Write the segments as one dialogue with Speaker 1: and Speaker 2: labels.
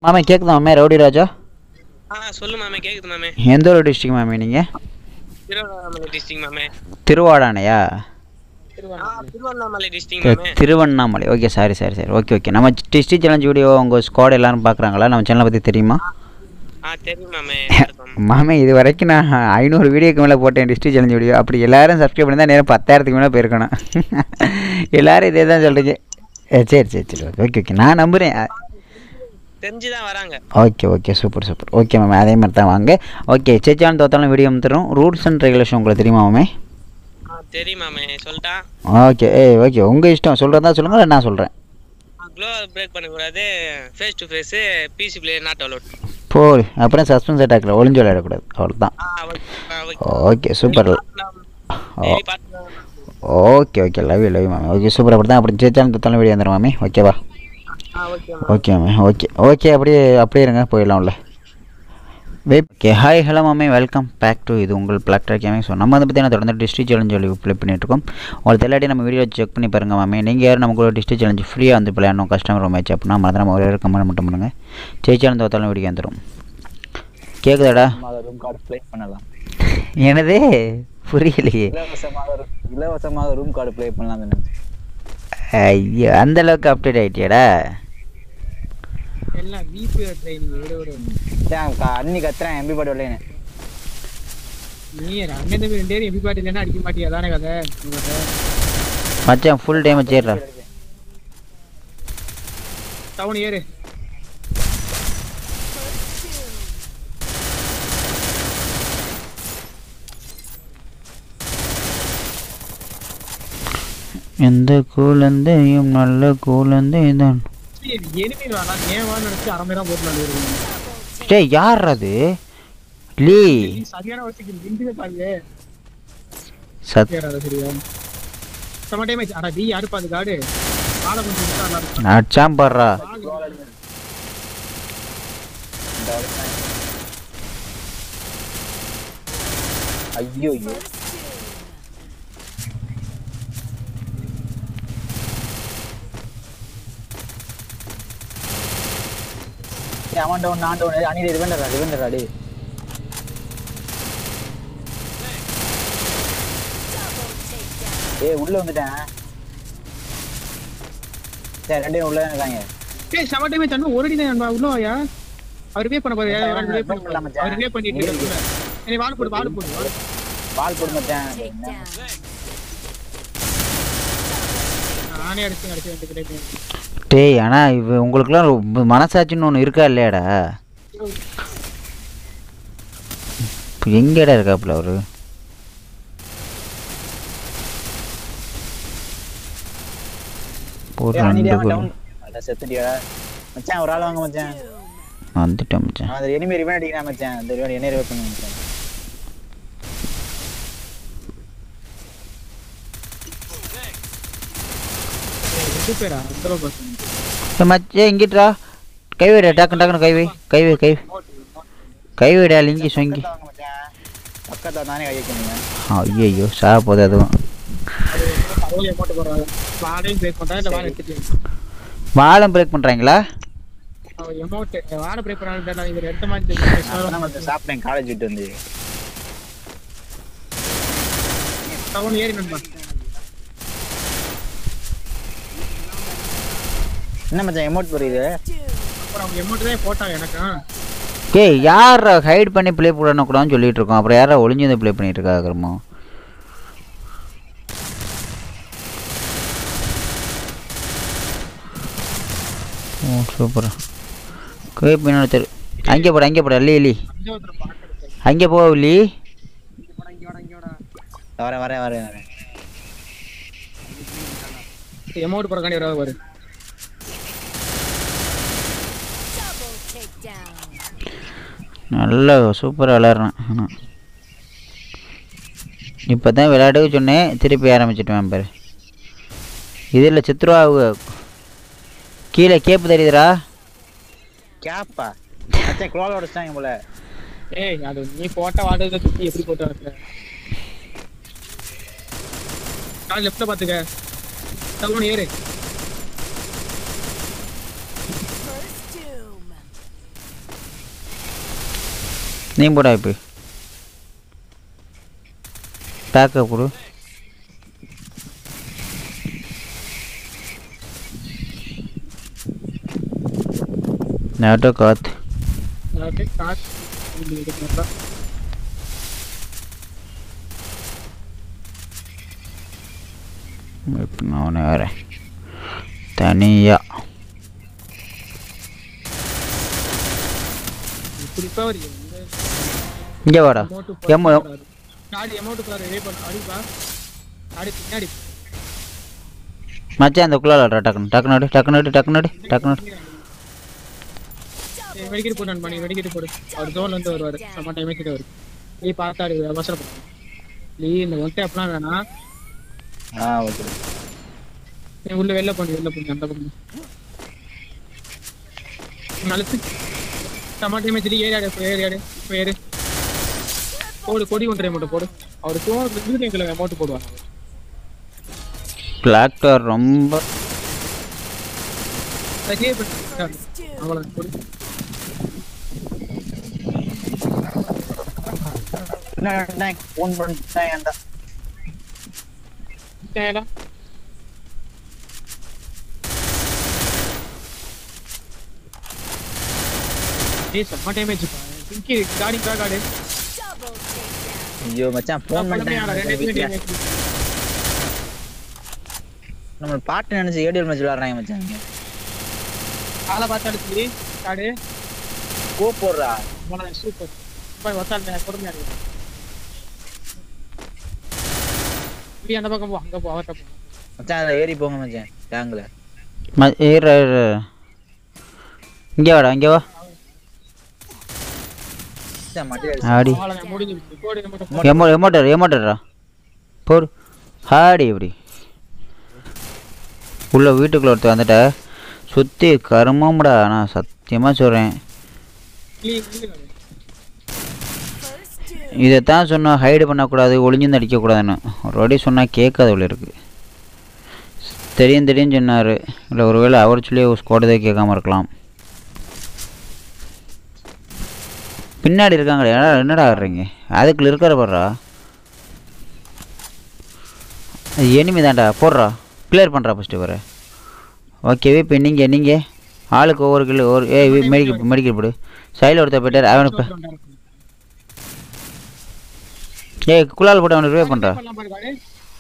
Speaker 1: மாமே கேட்குதா மாமே ரவுடி ராஜா
Speaker 2: ஆ சொல்லு மாமே கேக்குது மாமே
Speaker 1: எந்த ஒரு டிஸ்ட்ரிக்ட் மாமே நீங்கள்
Speaker 2: திருவண்ணாமலை டிஸ்ட்ரிக்ட் மாமே
Speaker 1: திருவாடானையா
Speaker 2: ஆ திருவண்ணாமலை டிஸ்ட்ரிக்ட் மாமே
Speaker 1: Tiruvannamalai okay sorry sorry sorry okay okay நம்ம டிஸ்ட்ரிக் சேலஞ்ச் வீடியோ உங்கள் ஸ்குவாட் எல்லாரும் பார்க்குறாங்களா நம்ம சேனலை பற்றி தெரியுமா
Speaker 2: ஆ தெரியும் மாமே எல்லாருக்கும்.
Speaker 1: மாமே இது வரைக்கும் நான் ஐநூறு வீடியோக்கு மேலே போட்டேன் டிஸ்ட்ரிக் சேலஞ்ச் வீடியோ அப்படி எல்லாரும் சப்ஸ்கிரைப் பண்ணி தான் நேரம் பத்தாயிரத்துக்கு மேலே போயிருக்கணும் எல்லாரும் இதே தான் சொல்கிறீங்க சரி சரி சரி ஓகே ஓகே ஓகே நான் நம்புகிறேன்
Speaker 2: தெரிஞ்சுதான் வராங்க
Speaker 1: okay okay super super okay ma'am அதே மாதிரி தான் வாங்க ஓகே சேச்சான் தோத்தாலும் வீடியோ வந்துடும் ரூல்ஸ் அண்ட் ரெகுலேஷன் உங்களுக்கு தெரியுமா மேமே
Speaker 2: ஆ தெரியும் மாமே சொல்லிட்டா
Speaker 1: ஓகே ஏ ஓகே உங்கள் இஷ்டம் சொல்கிறதா சொல்லுங்கள் இல்லை நான் சொல்கிறேன்
Speaker 2: க்ளோ பிரேக் பண்ணக்கூடாது face to face PC player not allowed
Speaker 1: போ அப்புறம் சஸ்பென்ஸ் அட்டாக்கில் ஒளிஞ்சு விளையாடக்கூடாது அவ்வளோதான்
Speaker 2: ஆ ஓகே ஆ ஓகே
Speaker 1: ஓகே சூப்பர்
Speaker 2: டெய்லி பார்த்துக்கலாம்
Speaker 1: okay okay love you love you ma'am okay super அப்படி தான் அப்படி சேச்சான் தோத்தாலும் வீடியோ வந்துடும் மாமே ஓகேவா
Speaker 2: ஆ okay
Speaker 1: okay ma'am okay okay அப்படியே அப்படியே இருங்க போயிடலாம் உள்ள வெப் ஓகே ஹாய் ஹலோ மாமே வெல்கம் பேக் டு இது உங்கள் பிளாக் ட்ராக் கேமிங் ஸோ நம்ம வந்து பார்த்தீங்கன்னா தொடர்ந்து டிஸ்ட்ரிக் சேலஞ்ச் சொல்லி ப்ளே பண்ணிட்டுருக்கோம் உங்களுக்கு எல்லாத்தையும் நம்ம வீடியோ செக் பண்ணி பாருங்கள் மாமே நீங்கள் யாரும் நமக்கு ஒரு டிஸ்ட்ரிக் சேலஞ்ச் ஃப்ரீயாக வந்து விளையாடணும் கஸ்டமர் மேட்ச் அப்படின்னா மறந்து நம்ம ஒரே ஒரு கமெண்ட் மட்டும் பண்ணுங்கள் ஜெயிச்சாலும் தோத்தாலும் வீடியோ வந்துடும் கேட்குதாடா
Speaker 3: இலவசமாக ரூம் கார்டு ப்ளே பண்ணலாம்
Speaker 1: எனதே புரியலையே
Speaker 3: இலவசமாக ரு- இலவசமாக ரூம் கார்டு ப்ளே பண்ணலாம் நினைச்சேன்
Speaker 1: ஐயோ அந்த அளவுக்கு அப்டேட் ஆகிட்டியாடா
Speaker 4: எல்லாம் விபிஆர் ட்ரைனிங் விட விட
Speaker 3: ஏன் க- அன்னி கத்துறேன் எம்பி பாட்டு வரலைன்னு
Speaker 4: நீ அண்ணன் தம்பி ரெண்டு பேரும் எம்பி பாட்டு இல்லைன்னா அடிக்க மாட்டியா தானே கதை உங்கள்கிட்ட
Speaker 1: மச்சான் ஃபுல் டேமேஜ் ஏறுறா
Speaker 4: டவுன் ஏறு
Speaker 1: எந்த குழந்தையும் நல்ல குழந்தை தான்
Speaker 4: எனிமி வேணாம் ஏன் வா நினைச்சு அரை மணி நேரம் போட்டு நான்
Speaker 1: டேய் யார் அது லீ
Speaker 4: சரியான வசதிக்கு நின்று பாருங்க
Speaker 1: சத்
Speaker 4: சரியா சரியா செம்ம டேமேஜ் அடா டி யாருப்பா அது காடு ஆளை கொஞ்சம் விட்டா நல்லா இருக்கும்.
Speaker 1: அடிச்சான் பாடுறா
Speaker 4: ஆளு
Speaker 3: ஐயோ ஐயோ ஏய், அவன் டவுன் நான் டவுன் அணி ரிவெண்டரா ரிவெண்டரா டே ஏய் உள்ள வந்துட்டேன் சரி ரெண்டு பேரும் உள்ள தான் இருக்காங்க
Speaker 4: ஏய் செம்ம டேமேஜ் அண்ணா ஒரு அடி தான் நண்பா உள்ள வாயா அவர் வே பண்ண பாரு
Speaker 3: என்ன
Speaker 4: அவர் வே பண்ண
Speaker 3: பண்ணலாம் மச்சான்?
Speaker 4: அவர் வே பண்ணிட்டு இருக்காரு நீ வால் போடு வால் போடு வால் போடு.
Speaker 3: பால் போட மாட்டேன்
Speaker 4: நானே அடிச்சு அடிச்சு ரெண்டு கிடைக்கும்
Speaker 1: டேய் ஆனா இவ உங்களுக்குலாம் ரொம்ப மனசாட்சின்னு ஒன்று இருக்கா இல்லையாடா இப்ப எங்கடா இருக்காப்புல அவரு ஒரு
Speaker 3: ஏய், அணி
Speaker 1: ரெண்டு
Speaker 3: அவன்
Speaker 1: கோல்
Speaker 3: டவுன் அட செத்துட்டியா மச்சான் ஒரு ஆள் வாங்க மச்சான்
Speaker 1: வந்துட்டேன் மச்சான்
Speaker 3: அவன் அந்த எனிமே ரிவன் அடிக்கிறான் மச்சான் அந்த ரிவன் என்ன ரிவன் பண்ணு மச்சான்
Speaker 4: ரெண்டு பேரா அந்த அளவுக்கு பசங்க.
Speaker 1: ஏய் மச்சே இங்கிட்டா கை வைடா டக்குன்னு டக்குன்னு கை வை கை வை கை வை. கை வைடா லிங்கி சொங்கி
Speaker 3: பக்கத்துல வாங்க மச்சான் பக்கத்துல தானே கை வைக்கணும்
Speaker 1: ஐயோ சாக போகுது அதுவும்
Speaker 4: கடவுளை அமௌண்ட் போடுறாங்க வாடையும் பிரேக் பண்றா இல்ல வாடை எடுத்துட்டு
Speaker 1: வாழம் பிரேக் பண்ணுறாங்களா
Speaker 4: அவன் அமௌண்ட் வாடை பிரேக் பண்ணாலும் தெரியல இவர் எடுத்த
Speaker 3: அப்பதான்
Speaker 4: மாதிரி
Speaker 3: மச்சான் சாப்பிட்டேன் காலேஜ் விட்டு வந்து
Speaker 4: டவுன் ஏறி நண்பா
Speaker 3: என்ன மச்சான் எமௌண்ட் புரியுது
Speaker 4: அப்புறம் அவங்க அமௌண்ட் தான் போட்டாங்க எனக்கு
Speaker 1: ஏய் யார் ஹைட் பண்ணி ப்ளே பண்ணக்கூடாதுன்னு சொல்லிட்டு இருக்கோம் அப்புறம் யாரா ஒளிஞ்சு வந்து ப்ளே பண்ணிட்டு இருக்கா அப்புறமா ஓ சூப்பர் கே பின்னாடி தெரு அங்கே போட அங்கே போட இல்லி இல்லி
Speaker 4: அஞ்சாவது பாக்கிறது
Speaker 1: அங்கே போ இல்லி
Speaker 3: வரேன் வரேன் வரேன் வரேன்
Speaker 4: அமௌண்ட் போடுறக்காண்டி வராது பாரு
Speaker 1: நல்லா சூப்பராக விளாட்றேன் ஆனால் இப்போ தான் விளையாடவே சொன்னேன் திருப்பி ஆரம்பிச்சிட்டேன் பாரு இதில் சித்ருவா கீழே கேப்பு தெரியுதுடா
Speaker 3: கேப்பா மச்சான் குளோல உடச்சிட்டாங்க போல
Speaker 4: ஏய் அது நீ போட்ட வாடகை சுத்தி எப்படி போட்டு வரல கால் லெஃப்ட்ல பாத்துக்க டவுன் ஏறு
Speaker 1: நீ போடா இப்போ பேக்கப் கொடு நேட்டோ காத்து
Speaker 4: அதாவது காசு இது எடுக்கணும்
Speaker 1: இப்போ நான் வரேன் தனியாக
Speaker 4: குறிப்பா ஒரு இந்த
Speaker 1: இங்கே வாடா
Speaker 4: amount
Speaker 1: எம்மோ
Speaker 4: காடி அமௌண்ட் குள்ள ரெடி பண்ண அடிப்பா அடி பின்னாடி
Speaker 1: மச்சான் அந்த குள்ளால டக்குனு டக்குனு அடி, டக்குனு அடி, டக்குனு அடி, டக்குனு அடி.
Speaker 4: வெடிக்கிட்டு போட்டு பண்ணி வெடிக்கிட்டு போடு அவர் ஜோன்ல இருந்து வருவாரு நம்ம டைமே கிட்ட வரும் நீ பார்த்தாரு அவசரப்படும் நீ இந்த ஒன் டேப்லாம் வேணாம்
Speaker 3: ஆ ஓகே
Speaker 4: நீ உள்ள வெளில பண்ணி வெளில பண்ணி அந்த பக்கம் நலுத்து நம்ம டைமே திரி ஏரியாடு இப்போ ஏரியாடு இப்போ ஏறு போடு கொடி ஒன்றரை மட்டும் போடு அவர் ஜோன் பில்டிங்கில் அமௌண்ட் போடுவாங்க
Speaker 1: பிளாக் டார் ரொம்ப
Speaker 4: அதே பண்ணி அவ்வளோ கொடு
Speaker 3: ஃபோன் பண்ணிட்டேன்
Speaker 4: தேடா ஏய் செம்ம டேமேஜ் பா பிங்கி காடி கா காடி
Speaker 3: ஐயோ மச்சான் ஃபோன்
Speaker 4: ரெண்டு
Speaker 3: பண்ணிட்டேன்
Speaker 4: டேமேஜ்
Speaker 3: நம்ம பாட்டு நினைச்சு ஏடிஎல் மேட்ச் விளையாடுறாங்க மச்சான்
Speaker 4: ஆளை பார்த்து அடிச்சு காடு
Speaker 3: கோ போடுறா
Speaker 4: போன சூப்பர் போய் ஒத்தாள் பொறுமையா இருக்கு இப்படி அந்த பக்கம் போ அங்க போ அவர்கிட்ட போ
Speaker 3: மச்சான் அதில் ஏறி போங்க மச்சான் டேங்கில்
Speaker 1: ம ஏறு ஏறு. இங்கே வாடா இங்கே வா
Speaker 3: மச்சான் மட்டியில்
Speaker 1: ஆடி
Speaker 4: அவ்வளோதான் முடிஞ்சிருச்சு கோடி மட்டும்
Speaker 1: எமோ எமோட்டர் எமோட்டர்ரா போடு ஹாடி இப்படி உள்ள வீட்டுக்குள்ள ஒருத்தர் வந்துட்ட சுற்றி கருமம்டா நான் சத்தியமாக சொல்கிறேன்
Speaker 4: கிளீன் கிளீன்
Speaker 1: இதைத்தான் சொன்னோம் ஹைடு பண்ணக்கூடாது ஒளிஞ்சு அடிக்கக்கூடாதுன்னு ஒரு வாட்டி சொன்னால் கேட்காத உள்ள இருக்கு தெரியும் தெரியும் சொன்னார் இல்லை ஒருவேளை அவர் சொல்லி ஸ்கோடதே கேட்காம இருக்கலாம் பின்னாடி இருக்காங்களே என்னடா என்னடா ஆடுறீங்க அதுக்குள்ள இருக்கிற போடுறா அது எனிமி தான்டா போடுறா கிளியர் பண்ணுறா ஃபஸ்ட்டு வர ஓகேவே இப்போ நீங்கள் நீங்கள் ஆளுக்கு ஒவ்வொரு கிலோ ஒரு ஏ மெடிக்கல் மெடிக்கல் போடு சைடில் ஒருத்தர் போயிட்டார் அவனுக்கு இப்போ ஏய் குலால் போட்டு அவனுக்கு ரிவே பண்ணுறா
Speaker 4: பண்ணலாம் பாரு காடு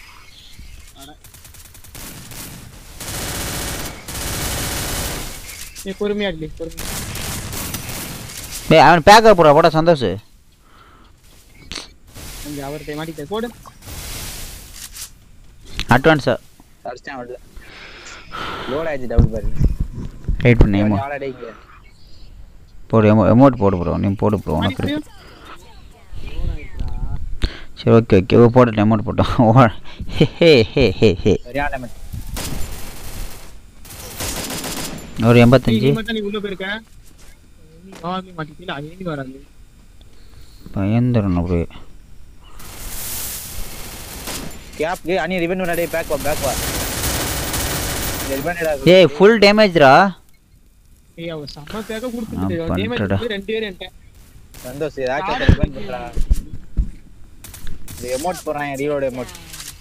Speaker 4: நீ பொறுமையா இருக்கு பொறுமையா
Speaker 1: ஏய் அவன் பேக்கப் போடுறா போடா சந்தோஷ்
Speaker 4: இங்க அவர்கிட்ட மாட்டிக்க போடு
Speaker 1: அட்வான்ஸா
Speaker 3: அடிச்சான் வரல லோட் ஆயிடுச்சு டபுள் பாரு
Speaker 1: வெயிட் பண்ணு எமோ
Speaker 3: ஆளாடைங்க
Speaker 1: போடு எமோ எமௌண்ட் போடு ப்ரோ நீ போடு ப்ரோ உனக்கு இருக்கு சரி ஓகே ஓகே ஓ போட்டுட்டேன் அமௌண்ட் போட்டோம் ஓ ஹே ஹே ஹே ஹே ஹே
Speaker 3: சரியான மேட்ச்
Speaker 1: ஒரு
Speaker 4: நீ
Speaker 1: எண்பத்தஞ்சு
Speaker 4: மட்டும் நீ உள்ள போயிருக்க நீ வாங்கி மாட்டிக்கல அது ஏறி வராது
Speaker 1: பயந்துடணும் அப்படியே
Speaker 3: கேப் ஏய் அனி ரிவன் டேய் பேக் வா பேக் வா ரிவன்
Speaker 1: ஏய் ஃபுல் டேமேஜ்ரா
Speaker 4: ஏய் அவ செம்ம பேக்க
Speaker 1: ஆ,
Speaker 4: கொடுத்துட்டு டேமேஜ்
Speaker 1: பண்ணிட்டடா.
Speaker 4: வந்து ரெண்டு பேர் என்கிட்ட
Speaker 3: சந்தோஷ் ஏதாச்சும் ரிவன் பண்றா இந்த எமோட் போறான் reload emote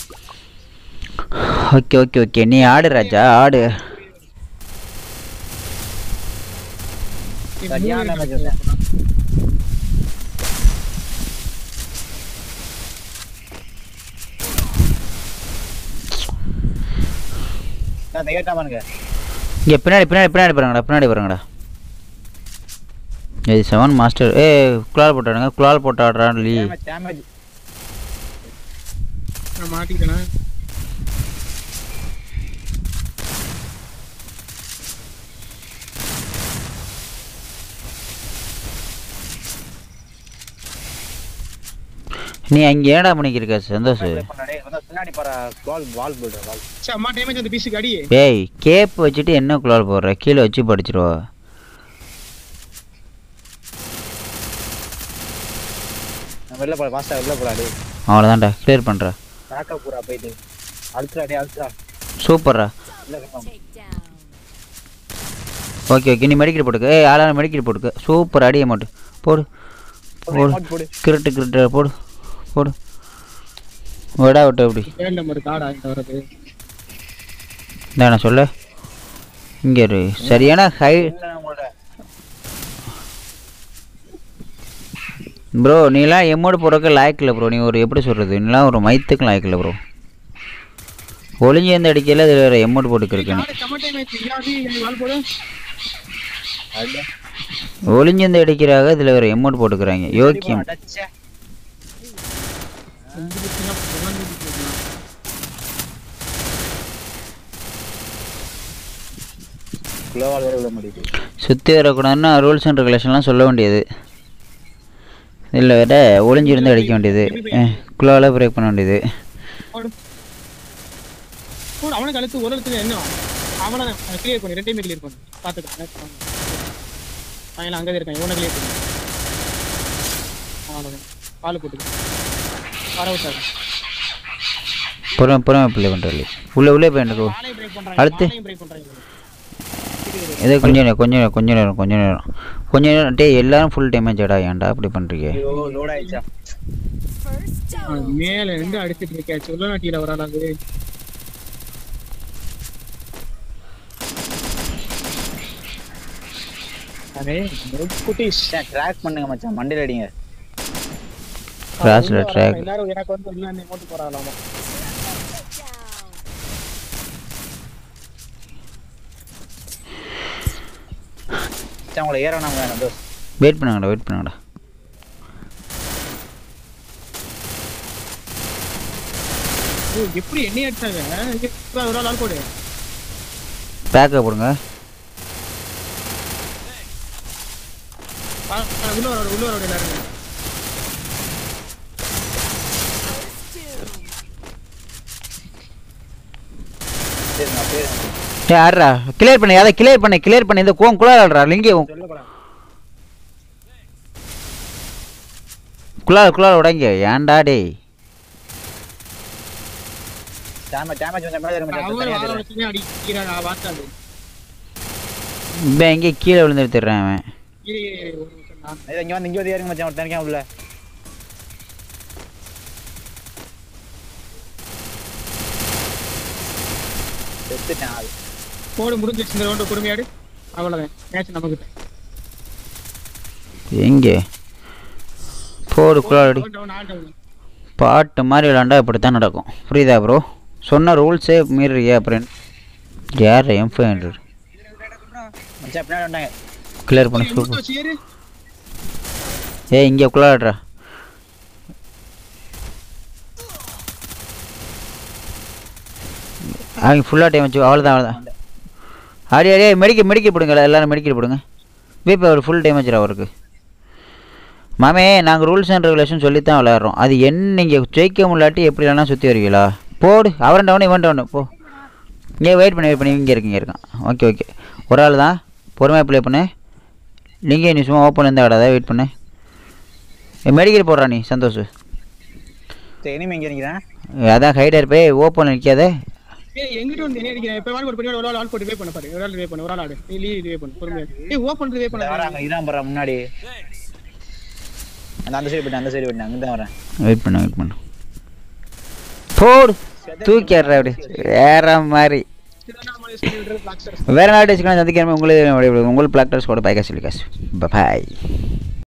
Speaker 1: okay okay okay நீ ஆடு ராஜா ஆடு
Speaker 4: நீ
Speaker 3: சரியான
Speaker 4: மூணு
Speaker 3: மேட்ச்
Speaker 4: பேர்
Speaker 3: நான் கேட்டா பாருங்க
Speaker 1: இங்கே பின்னாடி பின்னாடி பின்னாடி பாருங்கடா பின்னாடி பாருங்கடா இது செவன் மாஸ்டர் ஏ குலால் போட்டாடுங்க குலால் போட்டு ஆடுறான் லீ
Speaker 3: டேமேஜ் டேமேஜ்
Speaker 4: நான் மாட்டிக்கிட்டேனா
Speaker 1: நீ அங்கே ஏடா பண்ணிக்கிருக்க சந்தோஷ்
Speaker 3: பண்ணடே வந்து பின்னாடி பாரு வால் வால் போடு வால்
Speaker 4: சே அம்மா டேமேஜ் அந்த பீஸுக்கு அடி
Speaker 1: ஏய் கேப் வச்சுட்டு என்ன குலால் போடுற கீழே வச்சு படிச்சிருவா
Speaker 3: நான் வெளில போட ஃபாஸ்டா வெளில போடா டேய்
Speaker 1: அவ்வளோதான்டா கிளியர் பண்ணுறா
Speaker 3: பேக்கப் பூரா போயிட்டு அழுத்துறா டேய் அழுத்துறா
Speaker 1: சூப்பர்ரா
Speaker 3: இல்ல கம்மா
Speaker 1: ஓகே ஓகே நீ மெடிக்கல் போட்டுக்க ஏய் ஆளான மெடிக்கல் போட்டுக்க சூப்பர் அடி அமௌண்ட் போடு போடு
Speaker 3: emote போடு
Speaker 1: கிருட்டு கிருட்டு போடு போடு விடா விட்டு அப்படி
Speaker 4: ஏழு நம்பர் கார்டு ஆகிட்டு வர்றது
Speaker 1: இந்தா நான் சொல்ல இங்கே இரு சரியான ஹை
Speaker 3: இல்ல நம்மளோட
Speaker 1: ப்ரோ நீலாம் எம்மோடு போடுறதுக்கு லாய்க்கில்ல ப்ரோ நீ ஒரு எப்படி சொல்கிறது நீலாம் ஒரு மைத்துக்கு லாய்க்கில்ல ப்ரோ ஒளிஞ்சு எந்த அடிக்கையில் இதில் வேறு எம்மோடு போட்டுக்கிருக்கு நீ
Speaker 4: கார்டு கமெண்ட் டைம் ஆயிடுச்சு இல்லாட்டி வால் போடு
Speaker 3: அதுதான்.
Speaker 1: ஒளிஞ்சு அடிக்கிறாங்க இதில் வேறு எம்மோடு போட்டுக்கிறாங்க யோக்கியம்
Speaker 3: அடச்சே.
Speaker 4: அஞ்சு நிமிஷம் தான் போடலாம், அஞ்சு நிமிஷம் போடலாம்.
Speaker 3: குளோவால் வேற விட முடியுது
Speaker 1: சுற்றி வரக்கூடாதுன்னா ரூல்ஸ் அண்ட் ரெகுலேஷன்லாம் சொல்ல வேண்டியது இதில் வேற ஒளிஞ்சிருந்து அடிக்க வேண்டியது குழாவில் பிரேக் பண்ண வேண்டியது
Speaker 4: போடு போடு அவனுக்கு அழுத்து ஒரு அழுத்துல என்ன அவனை கிளியர் பண்ணி ரெண்டையுமே கிளியர் பண்ணு பார்த்துக்கலாம் அவன் அங்கே இருக்கான் இவனை கிளியர் பண்ணு அவ்வளோதான் பால் போட்டு வர விட்டாரு
Speaker 1: புறம் புறமே பிள்ளை பண்ணுறது உள்ளே உள்ளே போய் எனக்கு
Speaker 4: பாலையும் பிரேக் பண்ணுறாங்க
Speaker 1: அடுத்து?
Speaker 4: பாலையும் பிரேக் பண்ணுறாங்க
Speaker 1: இதே கொஞ்சம் நேரம் கொஞ்சம் நேரம் கொஞ்சம் நேரம் கொஞ்சம் நேரம் கொஞ்சம் நேரம் டேய் எல்லாரும் ஃபுல் டேமேஜ் ஆடா ஏன்டா இப்படி பண்ணுறீங்க
Speaker 3: ஐயோ லோட் ஆயிடுச்சா
Speaker 4: மேல இருந்து அடிச்சிட்டு இருக்கேன் சொல்ல நாட்டியில வராது அரே குட்டிஸ்
Speaker 3: ட்ராக் பண்ணுங்க மச்சான் மண்டையில அடிங்க
Speaker 1: கிராஸில் ட்ராக்
Speaker 4: எல்லாரும் எனக்கு வந்து உள்ள என்ன மோட்டு போறாங்களாமா
Speaker 3: மச்சான் உங்களை ஏற வேணாம் வேணாம் தோஸ்
Speaker 1: வெயிட் பண்ணுங்கடா வெயிட் பண்ணுங்கடா
Speaker 4: ஓ, எப்படி என்ன அடிச்சாங்க இங்க ஒரு ஆள் ஆள் போடு
Speaker 1: பேக்கை போடுங்க
Speaker 4: ஆ, ஆ, உள்ள வர உள்ள வர எல்லாரும்
Speaker 3: சரி நான் பேர்
Speaker 1: டேய் ஆடுறா கிளியர் பண்ணி அதை கிளியர் பண்ணி கிளியர் பண்ணி இந்த கோம் குழாய் ஆடுறா லிங்கி
Speaker 3: சொல்லப்படாது
Speaker 1: குழாய் குழாய் உடைங்க ஏன்டா டேய்
Speaker 3: டேமேஜ் டேமேஜ் வந்த மேலே மச்சான்
Speaker 4: அவர்
Speaker 3: தனியா
Speaker 4: வாழ
Speaker 3: தெரியும்.
Speaker 4: வச்சுனே அடிக்கிறாங்க வாத்தாது
Speaker 1: இப்போ எங்கே கீழே விழுந்து எடுத்துடுறேன் அவன்
Speaker 4: இரு ஒரு நிமிஷம் நான்
Speaker 3: ஏய், இங்க வந்து இங்க வந்து ஏறுங்க மச்சான் தனியா உள்ள செத்துட்டேன் ஆள்
Speaker 4: போடு முடிஞ்சிச்சு இந்த ரவுண்டு பொறுமையாடு அவ்வளோதான் மேட்ச் நமக்கு
Speaker 1: எங்கே போடு குழாய் அடி
Speaker 4: டவுன் ஆல் டவுன்
Speaker 1: பாட்டு மாதிரி விளாண்டா இப்படி தான் நடக்கும் புரியுதா ப்ரோ சொன்ன ரூல்ஸே மீறிய அப்புறம் யார் எம் ஃபைவ் ஹண்ட்ரட்
Speaker 3: மச்சான் பின்னாடி வந்தாங்க
Speaker 1: கிளியர் பண்ண சூப்பர்
Speaker 4: முத்து வச்சு ஏறு
Speaker 1: ஏய் இங்கே குழாடுறா அவங்க ஃபுல்லாக டைம் வச்சு அவ்வளோதான் அவ்வளோதான் அடி அடியே மெடிக்கல் மெடிக்கல் போடுங்க எல்லாரும் மெடிக்கல் போடுங்க பிபி அவர் ஃபுல் டேமேஜ் அவருக்கு மாமே நாங்கள் ரூல்ஸ் அண்ட் ரெகுலேஷன் சொல்லி தான் விளையாடுறோம் அது என்ன நீங்கள் ஜெயிக்க முடியாட்டி எப்படி வேணால் சுற்றி வருவீங்களா போடு அவன் டவுன் இவன் டவுன் போ இங்கே வெயிட் பண்ணி வெயிட் பண்ணி இங்கே இருக்கீங்க இருக்கான் ஓகே ஓகே ஒரு ஆள் தான் பொறுமையாக ப்ளே பண்ணு நீங்கள் நீ சும்மா ஓப்பன் இருந்தா ஆடாத வெயிட் பண்ணு மெடிக்கல் போடுறா நீ சந்தோஷ்
Speaker 3: சரி இனிமே இங்க நிக்கிறேன்
Speaker 1: அதான் ஹைடர் போய் ஓப்பன் நிற்காத
Speaker 4: ஏய் எங்கிட்ட வந்து என்ன அடிக்கிறேன் இப்போ வால் போட்டு பின்னாடி ஒரு ஆள் ஆள் போட்டு வே பண்ண பாரு ஒரு ஆள் வே பண்ணு ஒரு ஆள் ஆடு நீ லீவ் வே பண்ணு பொறுமையா ஏய் ஓப்பன் வே
Speaker 3: இந்த
Speaker 4: பண்ண
Speaker 3: வராங்க இதான் போறா முன்னாடி அந்த அந்த சைடு போயிட்டேன் அந்த சைடு போயிட்டேன் அங்கே தான் வரேன்
Speaker 1: வெயிட் பண்ணு வெயிட் பண்ணு போடு தூக்கி ஆடுறா அப்படி வேற மாதிரி
Speaker 4: இதுதான் நம்ம சொல்லி விடுறது பிளாக்
Speaker 1: வேற நாட்டு வச்சுக்கலாம் சந்திக்கிறமே உங்களுக்கு உங்களுக்கு பிளாக்டர்ஸ் கூட பைக்கா சொல்லி காசு பாய்